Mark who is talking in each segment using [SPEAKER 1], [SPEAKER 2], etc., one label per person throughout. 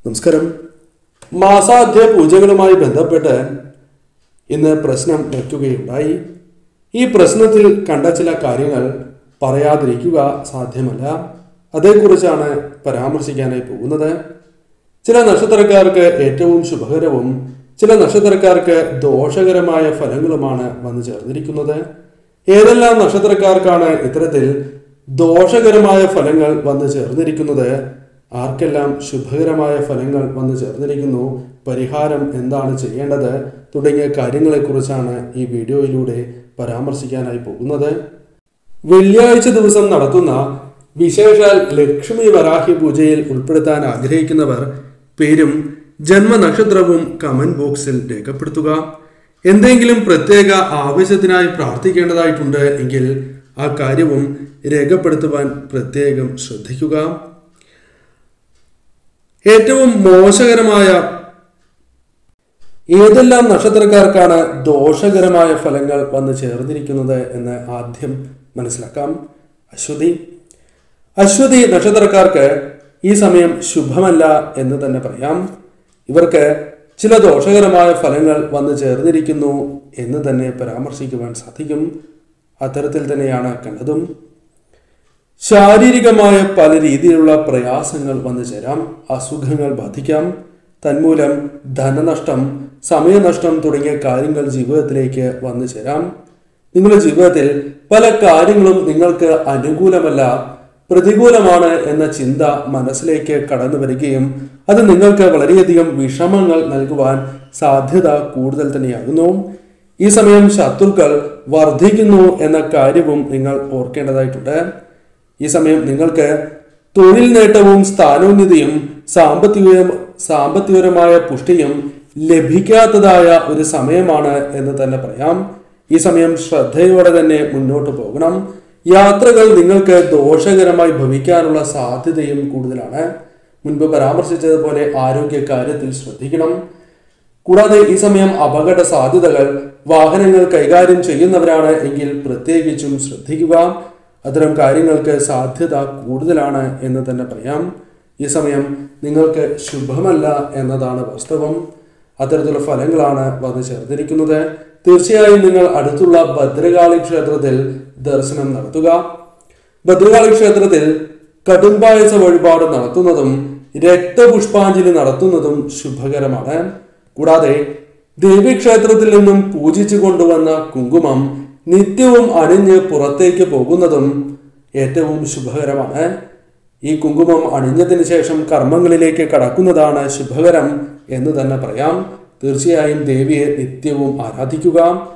[SPEAKER 1] നമസ്കാരം മാസാധ്യ പൂജകളുമായി ബന്ധപ്പെട്ട് ഇന്ന് പ്രശ്നം വയ്ക്കുകയുണ്ടായി ഈ പ്രശ്നത്തിൽ കണ്ട ചില കാര്യങ്ങൾ പറയാതിരിക്കുക സാധ്യമല്ല അതേക്കുറിച്ചാണ് പരാമർശിക്കാനായി പോകുന്നത് ചില നക്ഷത്രക്കാർക്ക് ഏറ്റവും ശുഭകരവും ചില നക്ഷത്രക്കാർക്ക് ദോഷകരമായ ഫലങ്ങളുമാണ് വന്നു ചേർന്നിരിക്കുന്നത് ഏതെല്ലാം നക്ഷത്രക്കാർക്കാണ് ഇത്തരത്തിൽ ദോഷകരമായ ഫലങ്ങൾ വന്നു ചേർന്നിരിക്കുന്നത് ആർക്കെല്ലാം ശുഭകരമായ ഫലങ്ങൾ വന്നു ചേർന്നിരിക്കുന്നു പരിഹാരം എന്താണ് ചെയ്യേണ്ടത് തുടങ്ങിയ കാര്യങ്ങളെക്കുറിച്ചാണ് ഈ വീഡിയോയിലൂടെ പരാമർശിക്കാനായി പോകുന്നത് വെള്ളിയാഴ്ച ദിവസം നടത്തുന്ന വിശേഷാൽ ലക്ഷ്മി വരാഹി പൂജയിൽ ഉൾപ്പെടുത്താൻ ആഗ്രഹിക്കുന്നവർ പേരും ജന്മനക്ഷത്രവും കമന്റ് ബോക്സിൽ രേഖപ്പെടുത്തുക എന്തെങ്കിലും പ്രത്യേക ആവശ്യത്തിനായി പ്രാർത്ഥിക്കേണ്ടതായിട്ടുണ്ട് എങ്കിൽ ആ കാര്യവും രേഖപ്പെടുത്തുവാൻ പ്രത്യേകം ശ്രദ്ധിക്കുക ഏറ്റവും മോശകരമായ ഏതെല്ലാം നക്ഷത്രക്കാർക്കാണ് ദോഷകരമായ ഫലങ്ങൾ വന്നു ചേർന്നിരിക്കുന്നത് എന്ന് ആദ്യം മനസ്സിലാക്കാം അശ്വതി അശ്വതി നക്ഷത്രക്കാർക്ക് ഈ സമയം ശുഭമല്ല എന്ന് തന്നെ പറയാം ഇവർക്ക് ചില ദോഷകരമായ ഫലങ്ങൾ വന്നു ചേർന്നിരിക്കുന്നു എന്ന് തന്നെ പരാമർശിക്കുവാൻ സാധിക്കും അത്തരത്തിൽ തന്നെയാണ് കണ്ടതും ശാരീരികമായ പല രീതിയിലുള്ള പ്രയാസങ്ങൾ വന്നു ചേരാം അസുഖങ്ങൾ ബാധിക്കാം തന്മൂലം ധനനഷ്ടം സമയനഷ്ടം തുടങ്ങിയ കാര്യങ്ങൾ ജീവിതത്തിലേക്ക് വന്നു ചേരാം നിങ്ങളുടെ ജീവിതത്തിൽ പല കാര്യങ്ങളും നിങ്ങൾക്ക് അനുകൂലമല്ല പ്രതികൂലമാണ് എന്ന ചിന്ത മനസ്സിലേക്ക് കടന്നു വരികയും അത് നിങ്ങൾക്ക് വളരെയധികം വിഷമങ്ങൾ നൽകുവാൻ സാധ്യത കൂടുതൽ തന്നെയാകുന്നു ഈ സമയം ശത്രുക്കൾ വർദ്ധിക്കുന്നു എന്ന കാര്യവും നിങ്ങൾ ഓർക്കേണ്ടതായിട്ടുണ്ട് ഈ സമയം നിങ്ങൾക്ക് തൊഴിൽ നേട്ടവും സ്ഥാനോന്നതിയും സാമ്പത്തിക സാമ്പത്തികപരമായ പുഷ്ടിയും ലഭിക്കാത്തതായ ഒരു സമയമാണ് എന്ന് തന്നെ പറയാം ഈ സമയം ശ്രദ്ധയോടെ തന്നെ മുന്നോട്ട് പോകണം യാത്രകൾ നിങ്ങൾക്ക് ദോഷകരമായി ഭവിക്കാനുള്ള സാധ്യതയും കൂടുതലാണ് മുൻപ് പരാമർശിച്ചതുപോലെ ആരോഗ്യ കാര്യത്തിൽ ശ്രദ്ധിക്കണം കൂടാതെ ഈ സമയം അപകട സാധ്യതകൾ വാഹനങ്ങൾ കൈകാര്യം ചെയ്യുന്നവരാണ് എങ്കിൽ പ്രത്യേകിച്ചും ശ്രദ്ധിക്കുക അത്തരം കാര്യങ്ങൾക്ക് സാധ്യത കൂടുതലാണ് എന്ന് തന്നെ പറയാം ഈ സമയം നിങ്ങൾക്ക് ശുഭമല്ല എന്നതാണ് വാസ്തവം അത്തരത്തിലുള്ള ഫലങ്ങളാണ് വന്നു ചേർന്നിരിക്കുന്നത് തീർച്ചയായും നിങ്ങൾ അടുത്തുള്ള ഭദ്രകാളി ക്ഷേത്രത്തിൽ ദർശനം നടത്തുക ഭദ്രകാളി ക്ഷേത്രത്തിൽ കടുംപായസ വഴിപാട് നടത്തുന്നതും രക്തപുഷ്പാഞ്ജലി നടത്തുന്നതും ശുഭകരമാണ് കൂടാതെ ദേവീക്ഷേത്രത്തിൽ നിന്നും പൂജിച്ചു കൊണ്ടുവന്ന കുങ്കുമം നിത്യവും അണിഞ്ഞ് പുറത്തേക്ക് പോകുന്നതും ഏറ്റവും ശുഭകരമാണ് ഈ കുങ്കുമം അണിഞ്ഞതിന് ശേഷം കർമ്മങ്ങളിലേക്ക് കടക്കുന്നതാണ് ശുഭകരം എന്ന് തന്നെ പറയാം തീർച്ചയായും ദേവിയെ നിത്യവും ആരാധിക്കുക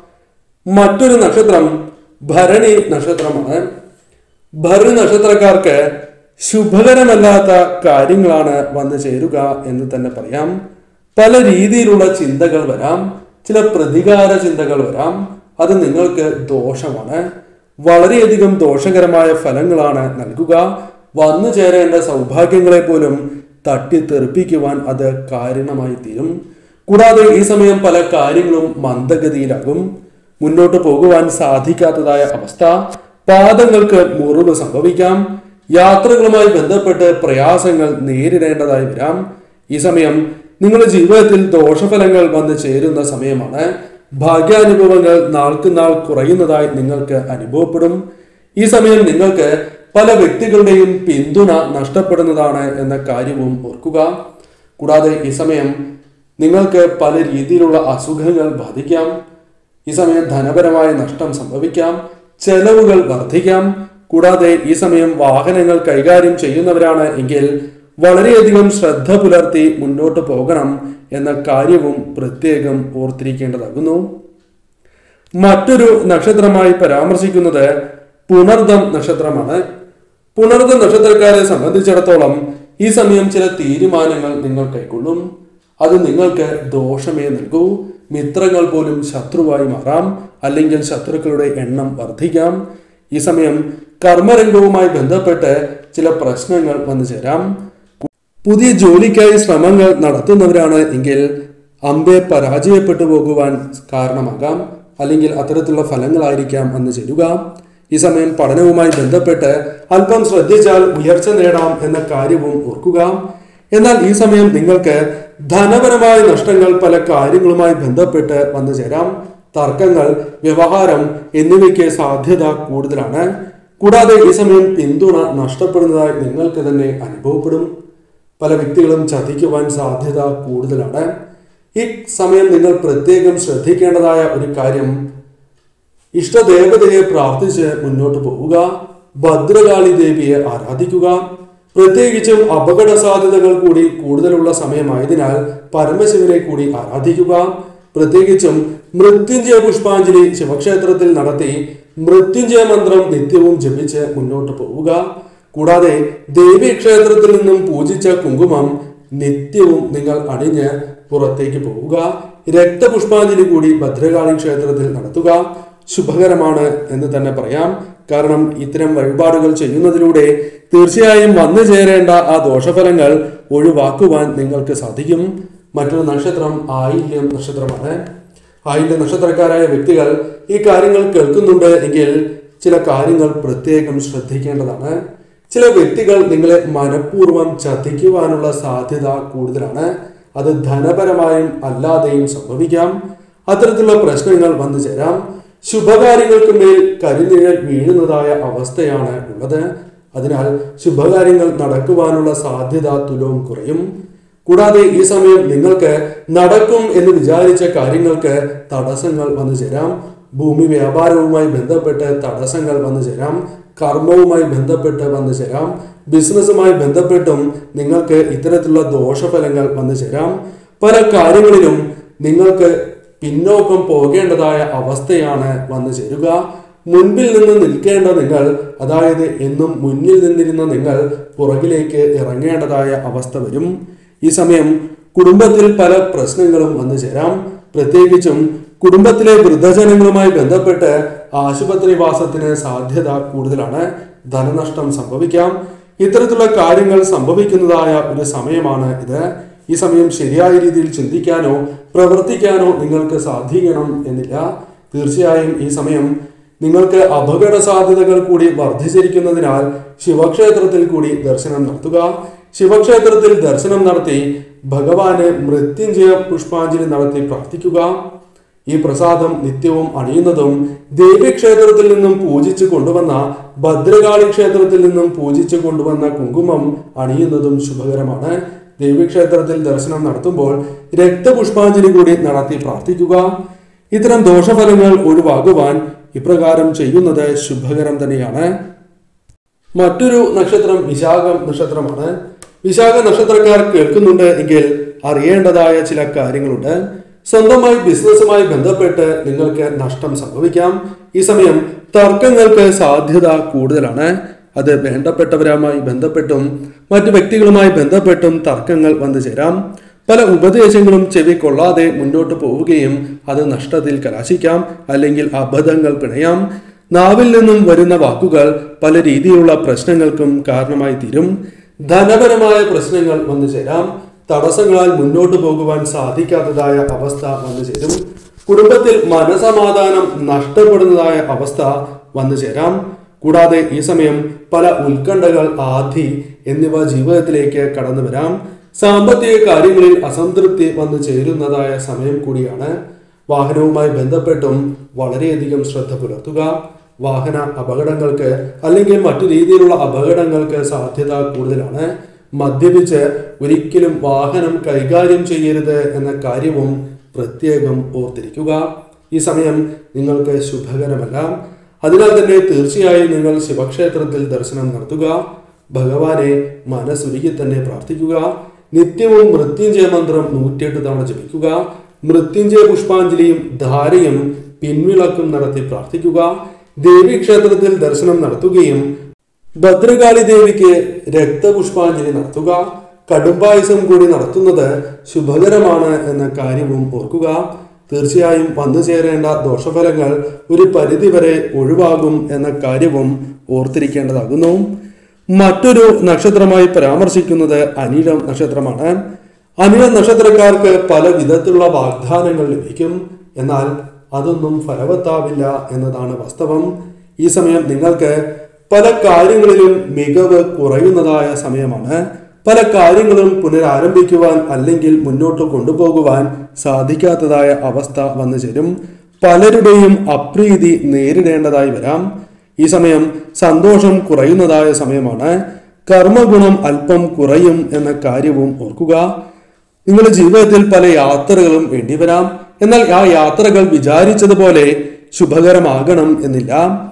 [SPEAKER 1] മറ്റൊരു നക്ഷത്രം ഭരണി നക്ഷത്രമാണ് ഭരണി നക്ഷത്രക്കാർക്ക് ശുഭകരമല്ലാത്ത കാര്യങ്ങളാണ് വന്നു ചേരുക എന്ന് തന്നെ പറയാം പല രീതിയിലുള്ള ചിന്തകൾ വരാം ചില പ്രതികാര ചിന്തകൾ വരാം അത് നിങ്ങൾക്ക് ദോഷമാണ് വളരെയധികം ദോഷകരമായ ഫലങ്ങളാണ് നൽകുക വന്നു ചേരേണ്ട സൗഭാഗ്യങ്ങളെ പോലും തട്ടിത്തെറിപ്പിക്കുവാൻ അത് കാരണമായി തീരും കൂടാതെ ഈ സമയം പല കാര്യങ്ങളും മന്ദഗതിയിലാകും മുന്നോട്ട് പോകുവാൻ സാധിക്കാത്തതായ അവസ്ഥ പാദങ്ങൾക്ക് മുറിവ് സംഭവിക്കാം യാത്രകളുമായി ബന്ധപ്പെട്ട് പ്രയാസങ്ങൾ നേരിടേണ്ടതായി വരാം ഈ സമയം നിങ്ങളുടെ ജീവിതത്തിൽ ദോഷഫലങ്ങൾ വന്നു ചേരുന്ന സമയമാണ് ഭാഗ്യാനുഭവങ്ങൾ നാൾക്ക് നാൾ കുറയുന്നതായി നിങ്ങൾക്ക് അനുഭവപ്പെടും ഈ സമയം നിങ്ങൾക്ക് പല വ്യക്തികളുടെയും പിന്തുണ നഷ്ടപ്പെടുന്നതാണ് എന്ന കാര്യവും ഓർക്കുക കൂടാതെ ഈ സമയം നിങ്ങൾക്ക് പല രീതിയിലുള്ള അസുഖങ്ങൾ ബാധിക്കാം ഈ സമയം ധനപരമായ നഷ്ടം സംഭവിക്കാം ചെലവുകൾ വർദ്ധിക്കാം കൂടാതെ ഈ സമയം വാഹനങ്ങൾ കൈകാര്യം ചെയ്യുന്നവരാണ് എങ്കിൽ വളരെയധികം ശ്രദ്ധ പുലർത്തി മുന്നോട്ട് പോകണം എന്ന കാര്യവും പ്രത്യേകം ഓർത്തിരിക്കേണ്ടതാകുന്നു മറ്റൊരു നക്ഷത്രമായി പരാമർശിക്കുന്നത് പുണർദം നക്ഷത്രമാണ് പുണർദം നക്ഷത്രക്കാരെ സംബന്ധിച്ചിടത്തോളം ഈ സമയം ചില തീരുമാനങ്ങൾ നിങ്ങൾ കൈക്കൊള്ളും അത് നിങ്ങൾക്ക് ദോഷമേ നൽകൂ മിത്രങ്ങൾ പോലും ശത്രുവായി മാറാം അല്ലെങ്കിൽ ശത്രുക്കളുടെ എണ്ണം വർദ്ധിക്കാം ഈ സമയം കർമ്മരംഗവുമായി ബന്ധപ്പെട്ട് ചില പ്രശ്നങ്ങൾ വന്നു ചേരാം പുതിയ ജോലിക്കായി ശ്രമങ്ങൾ നടത്തുന്നവരാണ് എങ്കിൽ അമ്പെ പരാജയപ്പെട്ടു പോകുവാൻ കാരണമാകാം അല്ലെങ്കിൽ അത്തരത്തിലുള്ള ഫലങ്ങളായിരിക്കാം അന്ന് ചേരുക ഈ സമയം പഠനവുമായി ബന്ധപ്പെട്ട് അല്പം ശ്രദ്ധിച്ചാൽ ഉയർച്ച നേടാം എന്ന കാര്യവും ഓർക്കുക എന്നാൽ ഈ സമയം നിങ്ങൾക്ക് ധനപരമായ നഷ്ടങ്ങൾ പല കാര്യങ്ങളുമായി ബന്ധപ്പെട്ട് വന്നു ചേരാം തർക്കങ്ങൾ വ്യവഹാരം എന്നിവയ്ക്ക് സാധ്യത കൂടുതലാണ് കൂടാതെ ഈ സമയം പിന്തുണ നഷ്ടപ്പെടുന്നതായി നിങ്ങൾക്ക് തന്നെ അനുഭവപ്പെടും പല വ്യക്തികളും ചതിക്കുവാൻ സാധ്യത കൂടുതലാണ് ഈ സമയം നിങ്ങൾ പ്രത്യേകം ശ്രദ്ധിക്കേണ്ടതായ ഒരു കാര്യം ഇഷ്ടദേവതയെ പ്രാർത്ഥിച്ച് മുന്നോട്ട് പോവുക ഭദ്രകാളി ദേവിയെ ആരാധിക്കുക പ്രത്യേകിച്ചും അപകട സാധ്യതകൾ കൂടി കൂടുതലുള്ള സമയമായതിനാൽ പരമശിവനെ കൂടി ആരാധിക്കുക പ്രത്യേകിച്ചും മൃത്യുഞ്ജയ പുഷ്പാഞ്ജലി ശിവക്ഷേത്രത്തിൽ നടത്തി മൃത്യുഞ്ജയ മന്ത്രം നിത്യവും ജപിച്ച് മുന്നോട്ട് പോവുക കൂടാതെ ദേവീ ക്ഷേത്രത്തിൽ നിന്നും പൂജിച്ച കുങ്കുമം നിത്യവും നിങ്ങൾ അണിഞ്ഞ് പുറത്തേക്ക് പോവുക രക്തപുഷ്പാഞ്ജലി കൂടി ഭദ്രകാളി ക്ഷേത്രത്തിൽ നടത്തുക ശുഭകരമാണ് എന്ന് തന്നെ പറയാം കാരണം ഇത്തരം വഴിപാടുകൾ ചെയ്യുന്നതിലൂടെ തീർച്ചയായും വന്നു ചേരേണ്ട ആ ദോഷഫലങ്ങൾ ഒഴിവാക്കുവാൻ നിങ്ങൾക്ക് സാധിക്കും മറ്റൊരു നക്ഷത്രം ആയില്യം നക്ഷത്രമാണ് ആയില്യ നക്ഷത്രക്കാരായ വ്യക്തികൾ ഈ കാര്യങ്ങൾ കേൾക്കുന്നുണ്ട് എങ്കിൽ ചില കാര്യങ്ങൾ പ്രത്യേകം ശ്രദ്ധിക്കേണ്ടതാണ് ചില വ്യക്തികൾ നിങ്ങളെ മനഃപൂർവ്വം ചതിക്കുവാനുള്ള സാധ്യത കൂടുതലാണ് അത് ധനപരമായും അല്ലാതെയും സംഭവിക്കാം അത്തരത്തിലുള്ള പ്രശ്നങ്ങൾ വന്നു ചേരാം ശുഭകാര്യങ്ങൾക്ക് മേൽ കരിനിഴൽ വീഴുന്നതായ അവസ്ഥയാണ് ഉള്ളത് അതിനാൽ ശുഭകാര്യങ്ങൾ നടക്കുവാനുള്ള സാധ്യത തുലവും കുറയും കൂടാതെ ഈ സമയം നിങ്ങൾക്ക് നടക്കും എന്ന് വിചാരിച്ച കാര്യങ്ങൾക്ക് തടസ്സങ്ങൾ വന്നു ചേരാം ഭൂമി വ്യാപാരവുമായി ബന്ധപ്പെട്ട് തടസ്സങ്ങൾ വന്നു ചേരാം കർമ്മവുമായി ബന്ധപ്പെട്ട് വന്നു ചേരാം ബിസിനസ്സുമായി ബന്ധപ്പെട്ടും നിങ്ങൾക്ക് ഇത്തരത്തിലുള്ള ദോഷഫലങ്ങൾ വന്നു ചേരാം പല കാര്യങ്ങളിലും നിങ്ങൾക്ക് പിന്നോക്കം പോകേണ്ടതായ അവസ്ഥയാണ് വന്നു ചേരുക മുൻപിൽ നിന്ന് നിൽക്കേണ്ട നിങ്ങൾ അതായത് എന്നും മുന്നിൽ നിന്നിരുന്ന നിങ്ങൾ പുറകിലേക്ക് ഇറങ്ങേണ്ടതായ അവസ്ഥ വരും ഈ സമയം കുടുംബത്തിൽ പല പ്രശ്നങ്ങളും വന്നു ചേരാം പ്രത്യേകിച്ചും കുടുംബത്തിലെ വൃദ്ധജനങ്ങളുമായി ബന്ധപ്പെട്ട് ആശുപത്രി വാസത്തിന് സാധ്യത കൂടുതലാണ് ധനനഷ്ടം സംഭവിക്കാം ഇത്തരത്തിലുള്ള കാര്യങ്ങൾ സംഭവിക്കുന്നതായ ഒരു സമയമാണ് ഇത് ഈ സമയം ശരിയായ രീതിയിൽ ചിന്തിക്കാനോ പ്രവർത്തിക്കാനോ നിങ്ങൾക്ക് സാധിക്കണം എന്നില്ല തീർച്ചയായും ഈ സമയം നിങ്ങൾക്ക് അപകട സാധ്യതകൾ കൂടി വർദ്ധിച്ചിരിക്കുന്നതിനാൽ ശിവക്ഷേത്രത്തിൽ കൂടി ദർശനം നടത്തുക ശിവക്ഷേത്രത്തിൽ ദർശനം നടത്തി ഭഗവാന് മൃത്യുഞ്ജയ പുഷ്പാഞ്ജലി നടത്തി പ്രാർത്ഥിക്കുക ഈ പ്രസാദം നിത്യവും അണിയുന്നതും ദേവീക്ഷേത്രത്തിൽ നിന്നും പൂജിച്ചു കൊണ്ടുവന്ന ഭദ്രകാളി ക്ഷേത്രത്തിൽ നിന്നും പൂജിച്ചു കൊണ്ടുവന്ന കുങ്കുമം അണിയുന്നതും ശുഭകരമാണ് ദേവീക്ഷേത്രത്തിൽ ദർശനം നടത്തുമ്പോൾ രക്തപുഷ്പാഞ്ജലി കൂടി നടത്തി പ്രാർത്ഥിക്കുക ഇത്തരം ദോഷഫലങ്ങൾ ഒഴിവാകുവാൻ ഇപ്രകാരം ചെയ്യുന്നത് ശുഭകരം തന്നെയാണ് മറ്റൊരു നക്ഷത്രം വിശാഖം നക്ഷത്രമാണ് വിശാഖ നക്ഷത്രക്കാർ കേൾക്കുന്നുണ്ട് എങ്കിൽ അറിയേണ്ടതായ ചില കാര്യങ്ങളുണ്ട് സ്വന്തമായി ബിസിനസ്സുമായി ബന്ധപ്പെട്ട് നിങ്ങൾക്ക് നഷ്ടം സംഭവിക്കാം ഈ സമയം തർക്കങ്ങൾക്ക് സാധ്യത കൂടുതലാണ് അത് വേണ്ടപ്പെട്ടവരുമായി ബന്ധപ്പെട്ടും മറ്റു വ്യക്തികളുമായി ബന്ധപ്പെട്ടും തർക്കങ്ങൾ വന്നു ചേരാം പല ഉപദേശങ്ങളും ചെവി കൊള്ളാതെ മുന്നോട്ട് പോവുകയും അത് നഷ്ടത്തിൽ കലാശിക്കാം അല്ലെങ്കിൽ അബദ്ധങ്ങൾ പിണയാം നാവിൽ നിന്നും വരുന്ന വാക്കുകൾ പല രീതിയിലുള്ള പ്രശ്നങ്ങൾക്കും കാരണമായി തീരും ധനപരമായ പ്രശ്നങ്ങൾ വന്നു ചേരാം തടസ്സങ്ങളാൽ മുന്നോട്ട് പോകുവാൻ സാധിക്കാത്തതായ അവസ്ഥ വന്നു ചേരും കുടുംബത്തിൽ മനസമാധാനം നഷ്ടപ്പെടുന്നതായ അവസ്ഥ വന്നു ചേരാം കൂടാതെ ഈ സമയം പല ഉത്കണ്ഠകൾ ആധി എന്നിവ ജീവിതത്തിലേക്ക് കടന്നു വരാം സാമ്പത്തിക കാര്യങ്ങളിൽ അസംതൃപ്തി വന്നു ചേരുന്നതായ സമയം കൂടിയാണ് വാഹനവുമായി ബന്ധപ്പെട്ടും വളരെയധികം ശ്രദ്ധ പുലർത്തുക വാഹന അപകടങ്ങൾക്ക് അല്ലെങ്കിൽ മറ്റു രീതിയിലുള്ള അപകടങ്ങൾക്ക് സാധ്യത കൂടുതലാണ് മദ്യപിച്ച് ഒരിക്കലും വാഹനം കൈകാര്യം ചെയ്യരുത് എന്ന കാര്യവും പ്രത്യേകം ഓർത്തിരിക്കുക ഈ സമയം നിങ്ങൾക്ക് ശുഭകരമല്ല അതിനാൽ തന്നെ തീർച്ചയായും നിങ്ങൾ ശിവക്ഷേത്രത്തിൽ ദർശനം നടത്തുക ഭഗവാനെ മനസ്സുരുകി തന്നെ പ്രാർത്ഥിക്കുക നിത്യവും മൃത്യുഞ്ജയ മന്ത്രം നൂറ്റിയെട്ട് തവണ ജപിക്കുക മൃത്യുഞ്ജയ പുഷ്പാഞ്ജലിയും ധാരയും പിൻവിളക്കും നടത്തി പ്രാർത്ഥിക്കുക ദേവീക്ഷേത്രത്തിൽ ദർശനം നടത്തുകയും ഭദ്രകാളി ദേവിക്ക് രക്തപുഷ്പാഞ്ജലി നടത്തുക കടുംപായസം കൂടി നടത്തുന്നത് ശുഭകരമാണ് എന്ന കാര്യവും ഓർക്കുക തീർച്ചയായും വന്നു ചേരേണ്ട ദോഷഫലങ്ങൾ ഒരു പരിധിവരെ ഒഴിവാകും എന്ന കാര്യവും ഓർത്തിരിക്കേണ്ടതാകുന്നു മറ്റൊരു നക്ഷത്രമായി പരാമർശിക്കുന്നത് അനിഴം നക്ഷത്രമാണ് അനിഴം നക്ഷത്രക്കാർക്ക് പല വിധത്തിലുള്ള വാഗ്ദാനങ്ങൾ ലഭിക്കും എന്നാൽ അതൊന്നും ഫലവത്താവില്ല എന്നതാണ് വാസ്തവം ഈ സമയം നിങ്ങൾക്ക് പല കാര്യങ്ങളിലും മികവ് കുറയുന്നതായ സമയമാണ് പല കാര്യങ്ങളും പുനരാരംഭിക്കുവാൻ അല്ലെങ്കിൽ മുന്നോട്ട് കൊണ്ടുപോകുവാൻ സാധിക്കാത്തതായ അവസ്ഥ വന്നു ചേരും പലരുടെയും അപ്രീതി നേരിടേണ്ടതായി വരാം ഈ സമയം സന്തോഷം കുറയുന്നതായ സമയമാണ് കർമ്മഗുണം അല്പം കുറയും എന്ന കാര്യവും ഓർക്കുക നിങ്ങളുടെ ജീവിതത്തിൽ പല യാത്രകളും വേണ്ടിവരാം എന്നാൽ ആ യാത്രകൾ വിചാരിച്ചതുപോലെ ശുഭകരമാകണം എന്നില്ല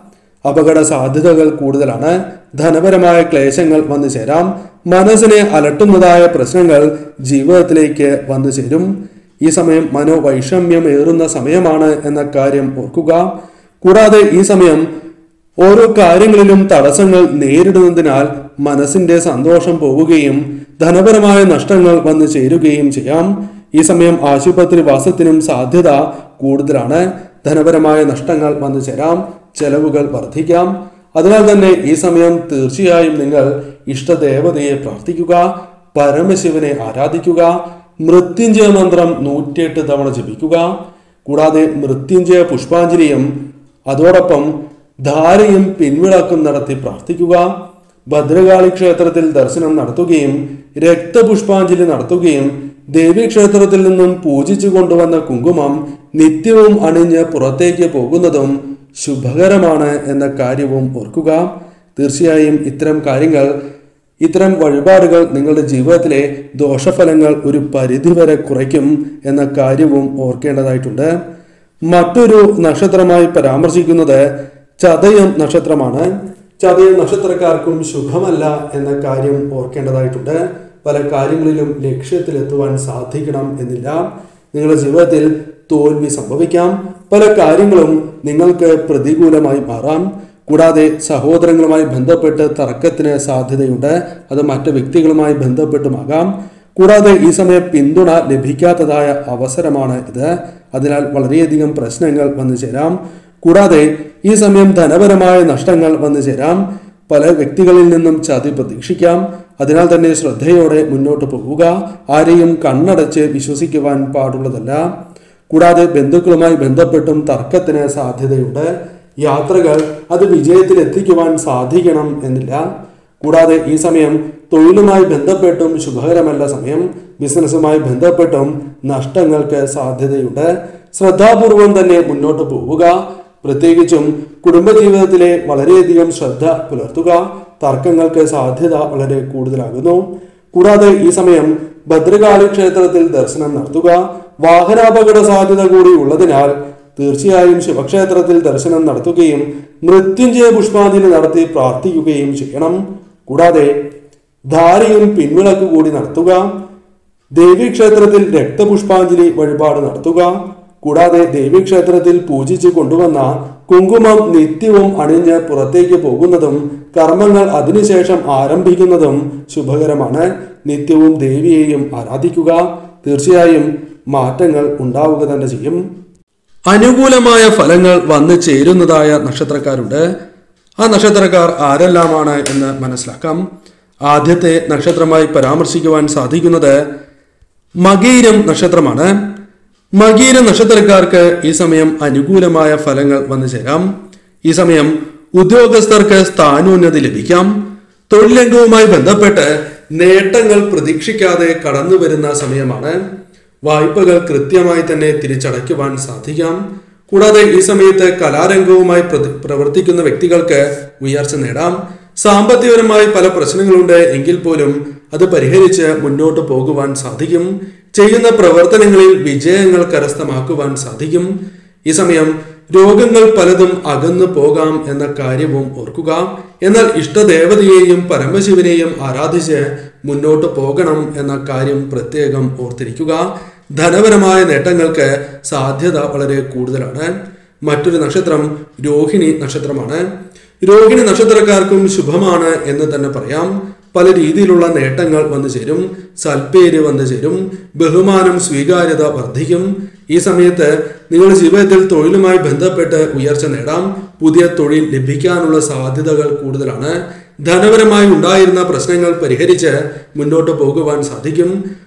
[SPEAKER 1] അപകട സാധ്യതകൾ കൂടുതലാണ് ധനപരമായ ക്ലേശങ്ങൾ വന്നു ചേരാം മനസ്സിനെ അലട്ടുന്നതായ പ്രശ്നങ്ങൾ ജീവിതത്തിലേക്ക് വന്നു ചേരും ഈ സമയം മനോവൈഷമ്യം ഏറുന്ന സമയമാണ് എന്ന കാര്യം ഓർക്കുക കൂടാതെ ഈ സമയം ഓരോ കാര്യങ്ങളിലും തടസ്സങ്ങൾ നേരിടുന്നതിനാൽ മനസ്സിന്റെ സന്തോഷം പോവുകയും ധനപരമായ നഷ്ടങ്ങൾ വന്നു ചേരുകയും ചെയ്യാം ഈ സമയം ആശുപത്രി വാസത്തിനും സാധ്യത കൂടുതലാണ് ധനപരമായ നഷ്ടങ്ങൾ വന്നു ചേരാം ചെലവുകൾ വർദ്ധിക്കാം അതിനാൽ തന്നെ ഈ സമയം തീർച്ചയായും നിങ്ങൾ ഇഷ്ടദേവതയെ പ്രാർത്ഥിക്കുക പരമശിവനെ ആരാധിക്കുക മൃത്യുഞ്ജയ മന്ത്രം നൂറ്റിയെട്ട് തവണ ജപിക്കുക കൂടാതെ മൃത്യുഞ്ജയ പുഷ്പാഞ്ജലിയും അതോടൊപ്പം ധാരയും പിൻവിളക്കും നടത്തി പ്രാർത്ഥിക്കുക ഭദ്രകാളി ക്ഷേത്രത്തിൽ ദർശനം നടത്തുകയും രക്തപുഷ്പാഞ്ജലി നടത്തുകയും ദേവീക്ഷേത്രത്തിൽ നിന്നും പൂജിച്ചു കൊണ്ടുവന്ന കുങ്കുമം നിത്യവും അണിഞ്ഞ് പുറത്തേക്ക് പോകുന്നതും ശുഭകരമാണ് എന്ന കാര്യവും ഓർക്കുക തീർച്ചയായും ഇത്തരം കാര്യങ്ങൾ ഇത്തരം വഴിപാടുകൾ നിങ്ങളുടെ ജീവിതത്തിലെ ദോഷഫലങ്ങൾ ഒരു പരിധിവരെ കുറയ്ക്കും എന്ന കാര്യവും ഓർക്കേണ്ടതായിട്ടുണ്ട് മറ്റൊരു നക്ഷത്രമായി പരാമർശിക്കുന്നത് ചതയം നക്ഷത്രമാണ് ചതയം നക്ഷത്രക്കാർക്കും ശുഭമല്ല എന്ന കാര്യം ഓർക്കേണ്ടതായിട്ടുണ്ട് പല കാര്യങ്ങളിലും ലക്ഷ്യത്തിലെത്തുവാൻ സാധിക്കണം എന്നില്ല നിങ്ങളുടെ ജീവിതത്തിൽ തോൽവി സംഭവിക്കാം പല കാര്യങ്ങളും നിങ്ങൾക്ക് പ്രതികൂലമായി മാറാം കൂടാതെ സഹോദരങ്ങളുമായി ബന്ധപ്പെട്ട് തർക്കത്തിന് സാധ്യതയുണ്ട് അത് മറ്റ് വ്യക്തികളുമായി ബന്ധപ്പെട്ടുമാകാം കൂടാതെ ഈ സമയം പിന്തുണ ലഭിക്കാത്തതായ അവസരമാണ് ഇത് അതിനാൽ വളരെയധികം പ്രശ്നങ്ങൾ വന്നു ചേരാം കൂടാതെ ഈ സമയം ധനപരമായ നഷ്ടങ്ങൾ വന്നു ചേരാം പല വ്യക്തികളിൽ നിന്നും ചതി പ്രതീക്ഷിക്കാം അതിനാൽ തന്നെ ശ്രദ്ധയോടെ മുന്നോട്ട് പോകുക ആരെയും കണ്ണടച്ച് വിശ്വസിക്കുവാൻ പാടുള്ളതല്ല കൂടാതെ ബന്ധുക്കളുമായി ബന്ധപ്പെട്ടും തർക്കത്തിന് സാധ്യതയുണ്ട് യാത്രകൾ അത് വിജയത്തിൽ എത്തിക്കുവാൻ സാധിക്കണം എന്നില്ല കൂടാതെ ഈ സമയം തൊഴിലുമായി ബന്ധപ്പെട്ടും ശുഭകരമല്ല സമയം ബിസിനസ്സുമായി ബന്ധപ്പെട്ടും നഷ്ടങ്ങൾക്ക് സാധ്യതയുണ്ട് ശ്രദ്ധാപൂർവം തന്നെ മുന്നോട്ട് പോവുക പ്രത്യേകിച്ചും കുടുംബജീവിതത്തിലെ വളരെയധികം ശ്രദ്ധ പുലർത്തുക തർക്കങ്ങൾക്ക് സാധ്യത വളരെ കൂടുതലാകുന്നു കൂടാതെ ഈ സമയം ഭദ്രകാളി ക്ഷേത്രത്തിൽ ദർശനം നടത്തുക വാഹനാപകട സാധ്യത കൂടി ഉള്ളതിനാൽ തീർച്ചയായും ശിവക്ഷേത്രത്തിൽ ദർശനം നടത്തുകയും മൃത്യുഞ്ജയ പുഷ്പാഞ്ജലി നടത്തി പ്രാർത്ഥിക്കുകയും ചെയ്യണം കൂടാതെ ധാരയും പിൻവിളക്ക് കൂടി നടത്തുക ദേവീക്ഷേത്രത്തിൽ രക്തപുഷ്പാഞ്ജലി വഴിപാട് നടത്തുക കൂടാതെ ദേവീക്ഷേത്രത്തിൽ പൂജിച്ചു കൊണ്ടുവന്ന കുങ്കുമം നിത്യവും അണിഞ്ഞ് പുറത്തേക്ക് പോകുന്നതും കർമ്മങ്ങൾ അതിനുശേഷം ആരംഭിക്കുന്നതും ശുഭകരമാണ് നിത്യവും ദേവിയെയും ആരാധിക്കുക തീർച്ചയായും മാറ്റങ്ങൾ ഉണ്ടാവുക തന്നെ ചെയ്യും അനുകൂലമായ ഫലങ്ങൾ വന്നു ചേരുന്നതായ നക്ഷത്രക്കാരുണ്ട് ആ നക്ഷത്രക്കാർ ആരെല്ലാമാണ് എന്ന് മനസ്സിലാക്കാം ആദ്യത്തെ നക്ഷത്രമായി പരാമർശിക്കുവാൻ സാധിക്കുന്നത് മകീരം നക്ഷത്രമാണ് മകീര നക്ഷത്രക്കാർക്ക് ഈ സമയം അനുകൂലമായ ഫലങ്ങൾ വന്നു ചേരാം ഈ സമയം ഉദ്യോഗസ്ഥർക്ക് സ്ഥാനോന്നതി ലഭിക്കാം തൊഴിലംഗവുമായി ബന്ധപ്പെട്ട് നേട്ടങ്ങൾ പ്രതീക്ഷിക്കാതെ കടന്നു വരുന്ന സമയമാണ് വായ്പകൾ കൃത്യമായി തന്നെ തിരിച്ചടയ്ക്കുവാൻ സാധിക്കാം കൂടാതെ ഈ സമയത്ത് കലാരംഗവുമായി പ്രതി- പ്രവർത്തിക്കുന്ന വ്യക്തികൾക്ക് ഉയർച്ച നേടാം സാമ്പത്തികപരമായി പല പ്രശ്നങ്ങളുണ്ട് എങ്കിൽ പോലും അത് പരിഹരിച്ച് മുന്നോട്ട് പോകുവാൻ സാധിക്കും ചെയ്യുന്ന പ്രവർത്തനങ്ങളിൽ വിജയങ്ങൾ കരസ്ഥമാക്കുവാൻ സാധിക്കും ഈ സമയം രോഗങ്ങൾ പലതും അകന്നു പോകാം എന്ന കാര്യവും ഓർക്കുക എന്നാൽ ഇഷ്ടദേവതയെയും പരമശിവനെയും ആരാധിച്ച് മുന്നോട്ട് പോകണം എന്ന കാര്യം പ്രത്യേകം ഓർത്തിരിക്കുക ധനപരമായ നേട്ടങ്ങൾക്ക് സാധ്യത വളരെ കൂടുതലാണ് മറ്റൊരു നക്ഷത്രം രോഹിണി നക്ഷത്രമാണ് രോഹിണി നക്ഷത്രക്കാർക്കും ശുഭമാണ് എന്ന് തന്നെ പറയാം പല രീതിയിലുള്ള നേട്ടങ്ങൾ വന്നു ചേരും സൽപ്പേര് വന്നു ചേരും ബഹുമാനം സ്വീകാര്യത വർദ്ധിക്കും ഈ സമയത്ത് നിങ്ങളുടെ ജീവിതത്തിൽ തൊഴിലുമായി ബന്ധപ്പെട്ട് ഉയർച്ച നേടാം പുതിയ തൊഴിൽ ലഭിക്കാനുള്ള സാധ്യതകൾ കൂടുതലാണ് ധനപരമായി ഉണ്ടായിരുന്ന പ്രശ്നങ്ങൾ പരിഹരിച്ച് മുന്നോട്ട് പോകുവാൻ സാധിക്കും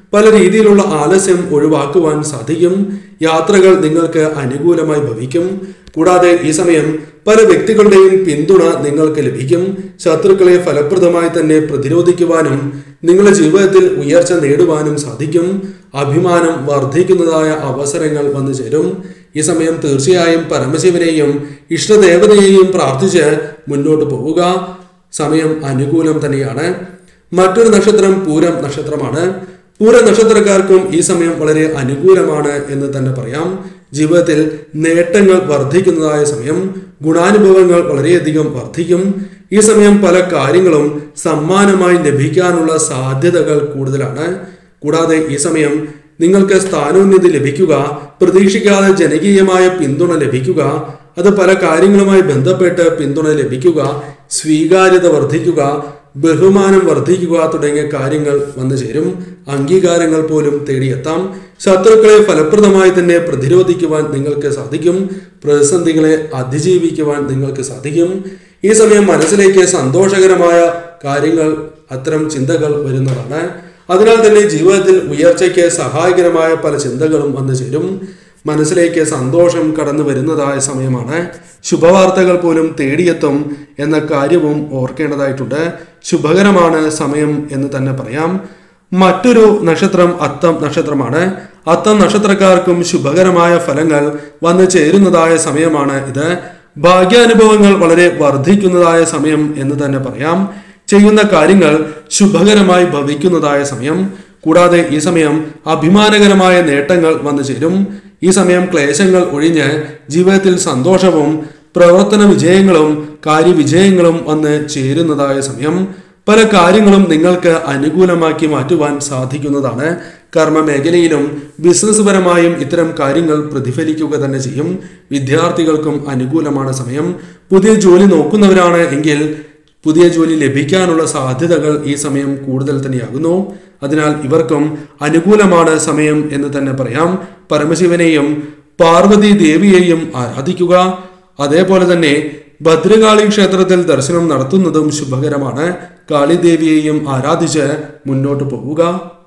[SPEAKER 1] പല രീതിയിലുള്ള ആലസ്യം ഒഴിവാക്കുവാൻ സാധിക്കും യാത്രകൾ നിങ്ങൾക്ക് അനുകൂലമായി ഭവിക്കും കൂടാതെ ഈ സമയം പല വ്യക്തികളുടെയും പിന്തുണ നിങ്ങൾക്ക് ലഭിക്കും ശത്രുക്കളെ ഫലപ്രദമായി തന്നെ പ്രതിരോധിക്കുവാനും നിങ്ങളുടെ ജീവിതത്തിൽ ഉയർച്ച നേടുവാനും സാധിക്കും അഭിമാനം വർദ്ധിക്കുന്നതായ അവസരങ്ങൾ വന്നു ചേരും ഈ സമയം തീർച്ചയായും പരമശിവനെയും ഇഷ്ടദേവതയെയും പ്രാർത്ഥിച്ച് മുന്നോട്ട് പോവുക സമയം അനുകൂലം തന്നെയാണ് മറ്റൊരു നക്ഷത്രം പൂരം നക്ഷത്രമാണ് പൂര നക്ഷത്രക്കാർക്കും ഈ സമയം വളരെ അനുകൂലമാണ് എന്ന് തന്നെ പറയാം ജീവിതത്തിൽ നേട്ടങ്ങൾ വർദ്ധിക്കുന്നതായ സമയം ഗുണാനുഭവങ്ങൾ വളരെയധികം വർദ്ധിക്കും ഈ സമയം പല കാര്യങ്ങളും സമ്മാനമായി ലഭിക്കാനുള്ള സാധ്യതകൾ കൂടുതലാണ് കൂടാതെ ഈ സമയം നിങ്ങൾക്ക് സ്ഥാനോന്നതി ലഭിക്കുക പ്രതീക്ഷിക്കാതെ ജനകീയമായ പിന്തുണ ലഭിക്കുക അത് പല കാര്യങ്ങളുമായി ബന്ധപ്പെട്ട് പിന്തുണ ലഭിക്കുക സ്വീകാര്യത വർദ്ധിക്കുക ബഹുമാനം വർദ്ധിക്കുക തുടങ്ങിയ കാര്യങ്ങൾ വന്നു ചേരും അംഗീകാരങ്ങൾ പോലും തേടിയെത്താം ശത്രുക്കളെ ഫലപ്രദമായി തന്നെ പ്രതിരോധിക്കുവാൻ നിങ്ങൾക്ക് സാധിക്കും പ്രതിസന്ധികളെ അതിജീവിക്കുവാൻ നിങ്ങൾക്ക് സാധിക്കും ഈ സമയം മനസ്സിലേക്ക് സന്തോഷകരമായ കാര്യങ്ങൾ അത്തരം ചിന്തകൾ വരുന്നതാണ് അതിനാൽ തന്നെ ജീവിതത്തിൽ ഉയർച്ചയ്ക്ക് സഹായകരമായ പല ചിന്തകളും വന്നു ചേരും മനസ്സിലേക്ക് സന്തോഷം കടന്നു വരുന്നതായ സമയമാണ് ശുഭവാർത്തകൾ പോലും തേടിയെത്തും എന്ന കാര്യവും ഓർക്കേണ്ടതായിട്ടുണ്ട് ശുഭകരമാണ് സമയം എന്ന് തന്നെ പറയാം മറ്റൊരു നക്ഷത്രം അത്തം നക്ഷത്രമാണ് അത്തം നക്ഷത്രക്കാർക്കും ശുഭകരമായ ഫലങ്ങൾ വന്നു ചേരുന്നതായ സമയമാണ് ഇത് ഭാഗ്യാനുഭവങ്ങൾ വളരെ വർദ്ധിക്കുന്നതായ സമയം എന്ന് തന്നെ പറയാം ചെയ്യുന്ന കാര്യങ്ങൾ ശുഭകരമായി ഭവിക്കുന്നതായ സമയം കൂടാതെ ഈ സമയം അഭിമാനകരമായ നേട്ടങ്ങൾ വന്നു ചേരും ഈ സമയം ക്ലേശങ്ങൾ ഒഴിഞ്ഞ് ജീവിതത്തിൽ സന്തോഷവും പ്രവർത്തന വിജയങ്ങളും കാര്യവിജയങ്ങളും വന്ന് ചേരുന്നതായ സമയം പല കാര്യങ്ങളും നിങ്ങൾക്ക് അനുകൂലമാക്കി മാറ്റുവാൻ സാധിക്കുന്നതാണ് കർമ്മ മേഖലയിലും ബിസിനസ് പരമായും ഇത്തരം കാര്യങ്ങൾ പ്രതിഫലിക്കുക തന്നെ ചെയ്യും വിദ്യാർത്ഥികൾക്കും അനുകൂലമാണ് സമയം പുതിയ ജോലി നോക്കുന്നവരാണ് എങ്കിൽ പുതിയ ജോലി ലഭിക്കാനുള്ള സാധ്യതകൾ ഈ സമയം കൂടുതൽ തന്നെയാകുന്നു അതിനാൽ ഇവർക്കും അനുകൂലമാണ് സമയം എന്ന് തന്നെ പറയാം പരമശിവനെയും പാർവതി ദേവിയെയും ആരാധിക്കുക അതേപോലെ തന്നെ ഭദ്രകാളി ക്ഷേത്രത്തിൽ ദർശനം നടത്തുന്നതും ശുഭകരമാണ് കാളിദേവിയെയും ആരാധിച്ച് മുന്നോട്ട് പോവുക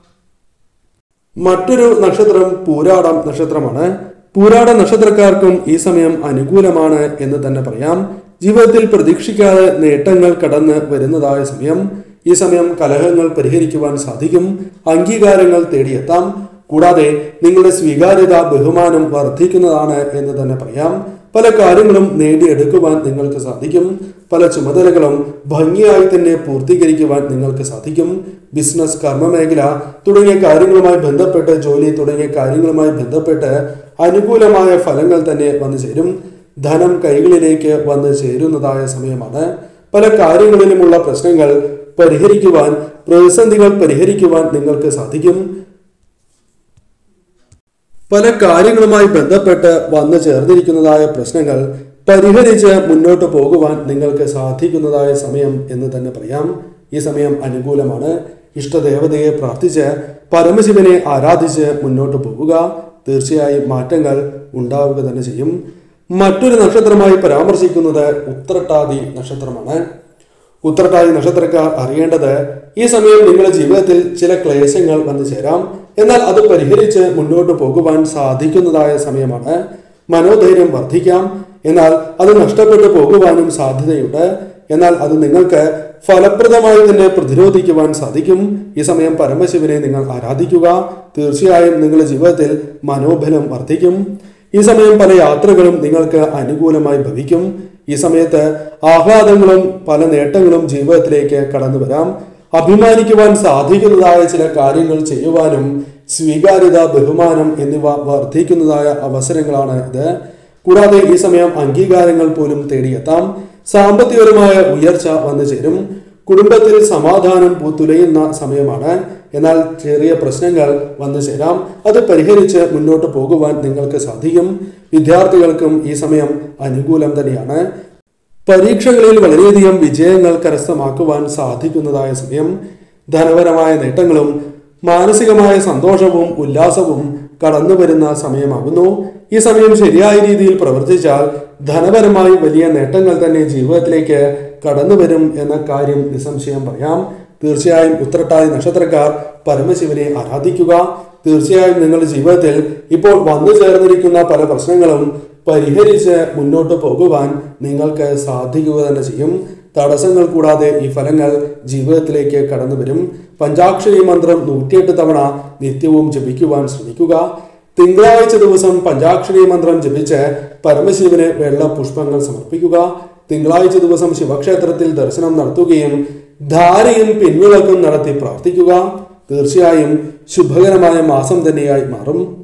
[SPEAKER 1] മറ്റൊരു നക്ഷത്രം പൂരാടം നക്ഷത്രമാണ് പൂരാട നക്ഷത്രക്കാർക്കും ഈ സമയം അനുകൂലമാണ് എന്ന് തന്നെ പറയാം ജീവിതത്തിൽ പ്രതീക്ഷിക്കാതെ നേട്ടങ്ങൾ കടന്ന് വരുന്നതായ സമയം ഈ സമയം കലഹങ്ങൾ പരിഹരിക്കുവാൻ സാധിക്കും അംഗീകാരങ്ങൾ തേടിയെത്താം കൂടാതെ നിങ്ങളുടെ സ്വീകാര്യത ബഹുമാനം വർദ്ധിക്കുന്നതാണ് എന്ന് തന്നെ പറയാം പല കാര്യങ്ങളും നേടിയെടുക്കുവാൻ നിങ്ങൾക്ക് സാധിക്കും പല ചുമതലകളും ഭംഗിയായി തന്നെ പൂർത്തീകരിക്കുവാൻ നിങ്ങൾക്ക് സാധിക്കും ബിസിനസ് കർമ്മമേഖല തുടങ്ങിയ കാര്യങ്ങളുമായി ബന്ധപ്പെട്ട് ജോലി തുടങ്ങിയ കാര്യങ്ങളുമായി ബന്ധപ്പെട്ട് അനുകൂലമായ ഫലങ്ങൾ തന്നെ വന്നു ചേരും ധനം കൈകളിലേക്ക് വന്ന് ചേരുന്നതായ സമയമാണ് പല കാര്യങ്ങളിലുമുള്ള പ്രശ്നങ്ങൾ പരിഹരിക്കുവാൻ പ്രതിസന്ധികൾ പരിഹരിക്കുവാൻ നിങ്ങൾക്ക് സാധിക്കും പല കാര്യങ്ങളുമായി ബന്ധപ്പെട്ട് വന്നു ചേർന്നിരിക്കുന്നതായ പ്രശ്നങ്ങൾ പരിഹരിച്ച് മുന്നോട്ട് പോകുവാൻ നിങ്ങൾക്ക് സാധിക്കുന്നതായ സമയം എന്ന് തന്നെ പറയാം ഈ സമയം അനുകൂലമാണ് ഇഷ്ടദേവതയെ പ്രാർത്ഥിച്ച് പരമശിവനെ ആരാധിച്ച് മുന്നോട്ട് പോവുക തീർച്ചയായും മാറ്റങ്ങൾ ഉണ്ടാവുക തന്നെ ചെയ്യും മറ്റൊരു നക്ഷത്രമായി പരാമർശിക്കുന്നത് ഉത്രട്ടാതി നക്ഷത്രമാണ് ഉത്രട്ടാതി നക്ഷത്രക്കാർ അറിയേണ്ടത് ഈ സമയം നിങ്ങളുടെ ജീവിതത്തിൽ ചില ക്ലേശങ്ങൾ വന്നു ചേരാം എന്നാൽ അത് പരിഹരിച്ച് മുന്നോട്ട് പോകുവാൻ സാധിക്കുന്നതായ സമയമാണ് മനോധൈര്യം വർദ്ധിക്കാം എന്നാൽ അത് നഷ്ടപ്പെട്ടു പോകുവാനും സാധ്യതയുണ്ട് എന്നാൽ അത് നിങ്ങൾക്ക് ഫലപ്രദമായി തന്നെ പ്രതിരോധിക്കുവാൻ സാധിക്കും ഈ സമയം പരമശിവനെ നിങ്ങൾ ആരാധിക്കുക തീർച്ചയായും നിങ്ങളുടെ ജീവിതത്തിൽ മനോബലം വർദ്ധിക്കും ഈ സമയം പല യാത്രകളും നിങ്ങൾക്ക് അനുകൂലമായി ഭവിക്കും ഈ സമയത്ത് ആഹ്ലാദങ്ങളും പല നേട്ടങ്ങളും ജീവിതത്തിലേക്ക് കടന്നു വരാം അഭിമാനിക്കുവാൻ സാധിക്കുന്നതായ ചില കാര്യങ്ങൾ ചെയ്യുവാനും സ്വീകാര്യത ബഹുമാനം എന്നിവ വർദ്ധിക്കുന്നതായ അവസരങ്ങളാണ് ഇത് കൂടാതെ ഈ സമയം അംഗീകാരങ്ങൾ പോലും തേടിയെത്താം സാമ്പത്തികപരമായ ഉയർച്ച വന്നു ചേരും കുടുംബത്തിൽ സമാധാനം പൂത്തുലയുന്ന സമയമാണ് എന്നാൽ ചെറിയ പ്രശ്നങ്ങൾ വന്നു ചേരാം അത് പരിഹരിച്ച് മുന്നോട്ട് പോകുവാൻ നിങ്ങൾക്ക് സാധിക്കും വിദ്യാർത്ഥികൾക്കും ഈ സമയം അനുകൂലം തന്നെയാണ് പരീക്ഷകളിൽ വളരെയധികം വിജയങ്ങൾ കരസ്ഥമാക്കുവാൻ സാധിക്കുന്നതായ സമയം ധനപരമായ നേട്ടങ്ങളും മാനസികമായ സന്തോഷവും ഉല്ലാസവും കടന്നു വരുന്ന സമയമാകുന്നു ഈ സമയം ശരിയായ രീതിയിൽ പ്രവർത്തിച്ചാൽ ധനപരമായി വലിയ നേട്ടങ്ങൾ തന്നെ ജീവിതത്തിലേക്ക് കടന്നു വരും എന്ന കാര്യം നിസ്സംശയം പറയാം തീർച്ചയായും ഉത്രട്ടാതി നക്ഷത്രക്കാർ പരമശിവനെ ആരാധിക്കുക തീർച്ചയായും നിങ്ങളുടെ ജീവിതത്തിൽ ഇപ്പോൾ വന്നു ചേർന്നിരിക്കുന്ന പല പ്രശ്നങ്ങളും പരിഹരിച്ച് മുന്നോട്ട് പോകുവാൻ നിങ്ങൾക്ക് സാധിക്കുക തന്നെ ചെയ്യും തടസ്സങ്ങൾ കൂടാതെ ഈ ഫലങ്ങൾ ജീവിതത്തിലേക്ക് കടന്നു വരും പഞ്ചാക്ഷരി മന്ത്രം നൂറ്റിയെട്ട് തവണ നിത്യവും ജപിക്കുവാൻ ശ്രമിക്കുക തിങ്കളാഴ്ച ദിവസം പഞ്ചാക്ഷരി മന്ത്രം ജപിച്ച് പരമശിവന് വെള്ള പുഷ്പങ്ങൾ സമർപ്പിക്കുക തിങ്കളാഴ്ച ദിവസം ശിവക്ഷേത്രത്തിൽ ദർശനം നടത്തുകയും ധാരയും പിൻവിളക്കും നടത്തി പ്രാർത്ഥിക്കുക തീർച്ചയായും ശുഭകരമായ മാസം തന്നെയായി മാറും